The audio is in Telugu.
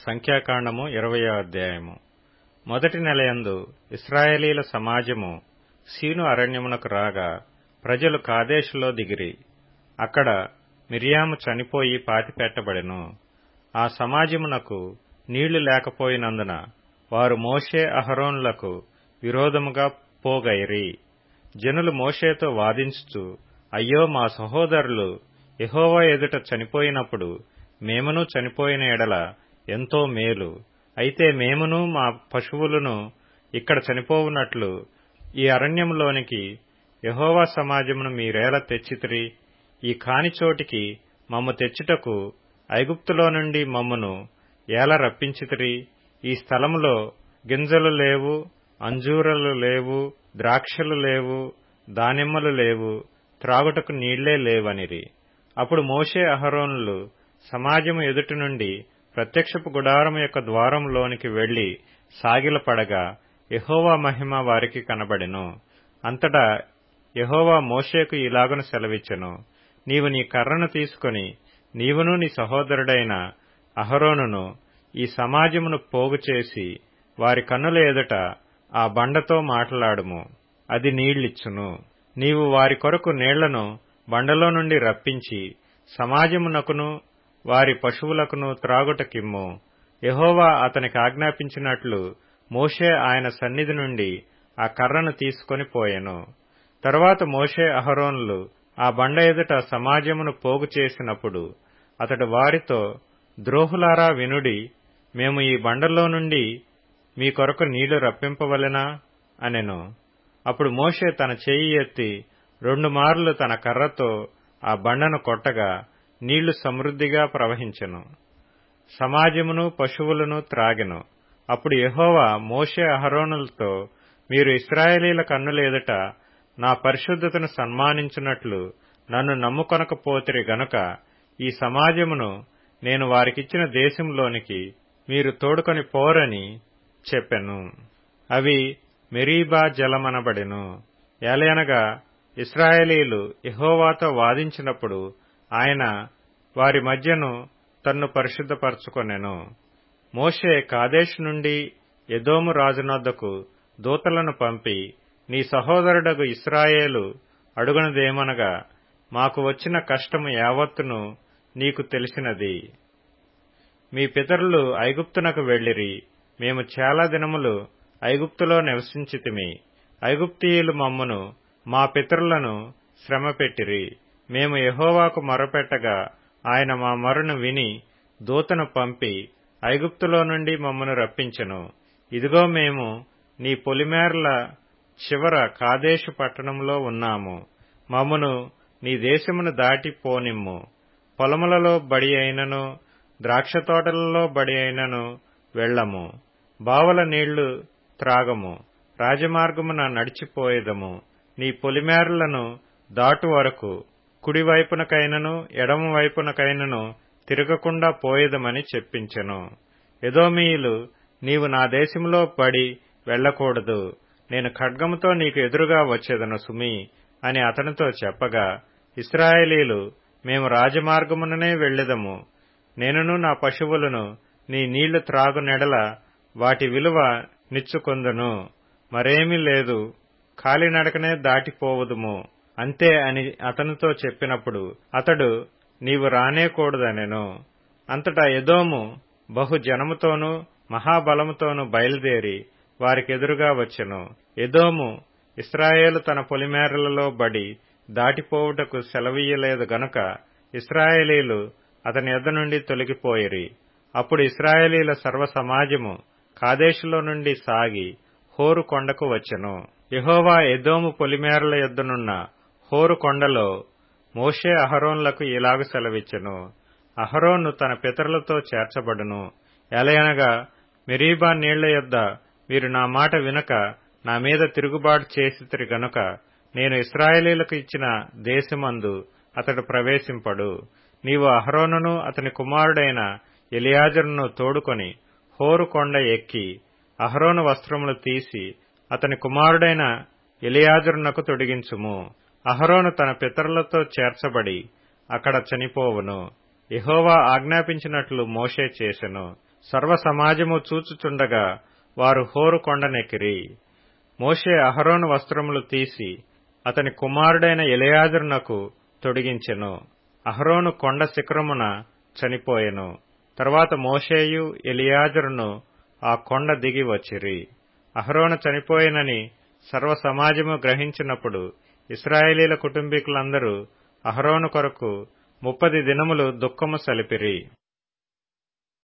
సంఖ్యాకాండము ఇరవయో అధ్యాయము మొదటి నెలయందు ఇస్రాయేలీల సమాజము సీను అరణ్యమునకు రాగా ప్రజలు కాదేశులో దిగిరి అక్కడ మిరియాము చనిపోయి పాతిపెట్టబడెను ఆ సమాజమునకు నీళ్లు లేకపోయినందున వారు మోషే అహరోనులకు విరోధముగా పోగైరి జనులు మోషేతో వాదించుచు అయ్యో మా సహోదరులు యెహోవా ఎదుట చనిపోయినప్పుడు మేమును చనిపోయిన ఎడల ఎంతో మేలు అయితే మేమును మా పశువులను ఇక్కడ చనిపోవునట్లు ఈ అరణ్యములోనికి యెహోవా సమాజమును మీరేల తెచ్చితిరి ఈ కాని చోటికి మమ్ము తెచ్చుటకు ఐగుప్తులో నుండి మమ్మును ఏల రప్పించితిరి ఈ స్థలములో గింజలు లేవు అంజూరలు లేవు ద్రాక్షలు లేవు దానిమ్మలు లేవు త్రాగుటకు నీళ్లే లేవనిరి అప్పుడు మోషే అహరోనులు సమాజము ఎదుటి నుండి ప్రత్యక్షపు గుడారము యొక్క ద్వారంలోనికి వెళ్లి సాగిలపడగా యెహోవా మహిమ వారికి కనబడెను అంతటా యెహోవా మోషేకు ఇలాగను సెలవిచ్చెను నీవు నీ కర్రను తీసుకుని నీవును నీ సహోదరుడైన అహరోనును ఈ సమాజమును పోగు చేసి వారి కన్నుల ఎదుట ఆ బండతో మాట్లాడుము అది నీళ్లిచ్చును నీవు వారి కొరకు నీళ్లను బండలో నుండి రప్పించి సమాజమునకును వారి పశువులకును త్రాగుటకిమ్ము యహోవా అతనికి ఆజ్ఞాపించినట్లు మోషే ఆయన సన్నిధి నుండి ఆ కర్రను తీసుకొని పోయెను తరువాత మోషే అహరోనులు ఆ బండ ఎదుట సమాజమును పోగు చేసినప్పుడు అతడు వారితో ద్రోహులారా వినుడి మేము ఈ బండలో నుండి మీ కొరకు నీళ్లు రప్పింపవలెనా అనెను అప్పుడు మోషే తన చేయి ఎత్తి రెండు మార్లు తన కర్రతో ఆ బండను కొట్టగా నీళ్లు సమృద్దిగా ప్రవహించెను సమాజమును పశువులను త్రాగెను అప్పుడు యెహోవా మోషే అహరోనులతో మీరు ఇస్రాయేలీల కన్నుల ఎదుట నా పరిశుద్ధతను సన్మానించున్నట్లు నన్ను నమ్ముకొనకపోతిరి గనుక ఈ సమాజమును నేను వారికిచ్చిన దేశంలోనికి మీరు తోడుకొని పోరని చెప్పెను అవి మెరీబా జలమనబడెను ఏలయనగా ఇస్రాయేలీలు యహోవాతో వాదించినప్పుడు ఆయన వారి మధ్యను తన్ను పరిశుద్ధపరచుకొనెను మోషే కాదేశ్ నుండి ఎదోము రాజునొద్దకు దూతలను పంపి నీ సహోదరుడగు ఇస్రాయేలు అడుగునదేమనగా మాకు వచ్చిన కష్టము యావత్తును నీకు తెలిసినది మీ పితరులు ఐగుప్తునకు వెళ్లిరి మేము చాలా దినములు ఐగుప్తులో నివసించితిమి ఐగుప్తీయులు మమ్మును మా పితరులను శ్రమపెట్టిరి మేము యహోవాకు మొరపెట్టగా ఆయన మా మొరను విని దూతను పంపి ఐగుప్తులో నుండి మమ్మను రప్పించెను ఇదిగో మేము నీ పొలిమేరల చివర కాదేశు పట్టణంలో ఉన్నాము మమ్మను నీ దేశమును దాటి పోనిమ్ము పొలములలో బడి అయినను ద్రాక్ష తోటలలో బడి అయినను వెళ్లము బావల నీళ్లు త్రాగము రాజమార్గమున నడిచిపోయేదము నీ పొలిమేరలను దాటు వరకు కుడివైపునకైనను ఎడమ వైపునకైనను తిరగకుండా పోయేదమని చెప్పించెను ఎదోమీయులు నీవు నా దేశంలో పడి వెళ్లకూడదు నేను ఖడ్గముతో నీకు ఎదురుగా వచ్చేదను సుమి అని అతనితో చెప్పగా ఇస్రాయేలీలు మేము రాజమార్గముననే వెళ్లెదము నేనును నా పశువులను నీ నీళ్లు త్రాగు నెడల వాటి విలువ నిచ్చుకొందును మరేమీ లేదు కాలినడకనే దాటిపోవుదుము అంతే అని అతనితో చెప్పినప్పుడు అతడు నీవు రానేకూడదనెను అంతటా ఎదోము బహు జనముతోనూ మహాబలముతోనూ బయలుదేరి వారికెదురుగా వచ్చెను ఎదోము ఇస్రాయేలు తన పొలిమేరలలో బడి దాటిపోవుటకు సెలవీయలేదు గనుక ఇస్రాయేలీలు అతని యొద్ద నుండి తొలగిపోయిరి అప్పుడు ఇస్రాయేలీల సర్వ సమాజము కాదేశులో నుండి సాగి హోరు కొండకు వచ్చెను యహోవా ఎదోము పొలిమేరల యొద్దనున్న హోరు కొండలో మోషే అహరోన్లకు ఇలాగు సెలవిచ్చెను అహరోను తన పితరులతో చేర్చబడును ఎలయనగా మెరీబా నీళ్ల యొద్ద మీరు నా మాట వినక నా మీద తిరుగుబాటు చేసితిరి గనుక నేను ఇస్రాయేలీలకు ఇచ్చిన దేశమందు అతడు ప్రవేశింపడు నీవు అహరోనును అతని కుమారుడైన ఎలియాజరును తోడుకొని హోరు కొండ ఎక్కి అహరోను వస్త్రములు తీసి అతని కుమారుడైన ఎలియాజరునకు తొడిగించుము అహరోను తన పితరులతో చేర్చబడి అక్కడ చనిపోవును యహోవా ఆజ్ఞాపించినట్లు మోషే చేసెను సర్వ సమాజము చూచుచుండగా వారు హోరు కొండనెక్కిరి మోషే అహరోను వస్త్రములు తీసి అతని కుమారుడైన ఎలియాజరునకు తొడిగించెను అహరోను కొండ శిఖరమున చనిపోయెను తర్వాత మోషేయు ఎలియాజరును ఆ కొండ దిగి వచ్చిరి అహరోను చనిపోయినని సర్వ సమాజము గ్రహించినప్పుడు ఇస్రాయేలీల కుటుంబీకులందరూ అహరోను కొరకు ముప్పది దినములు దుఃఖము సలిపిరి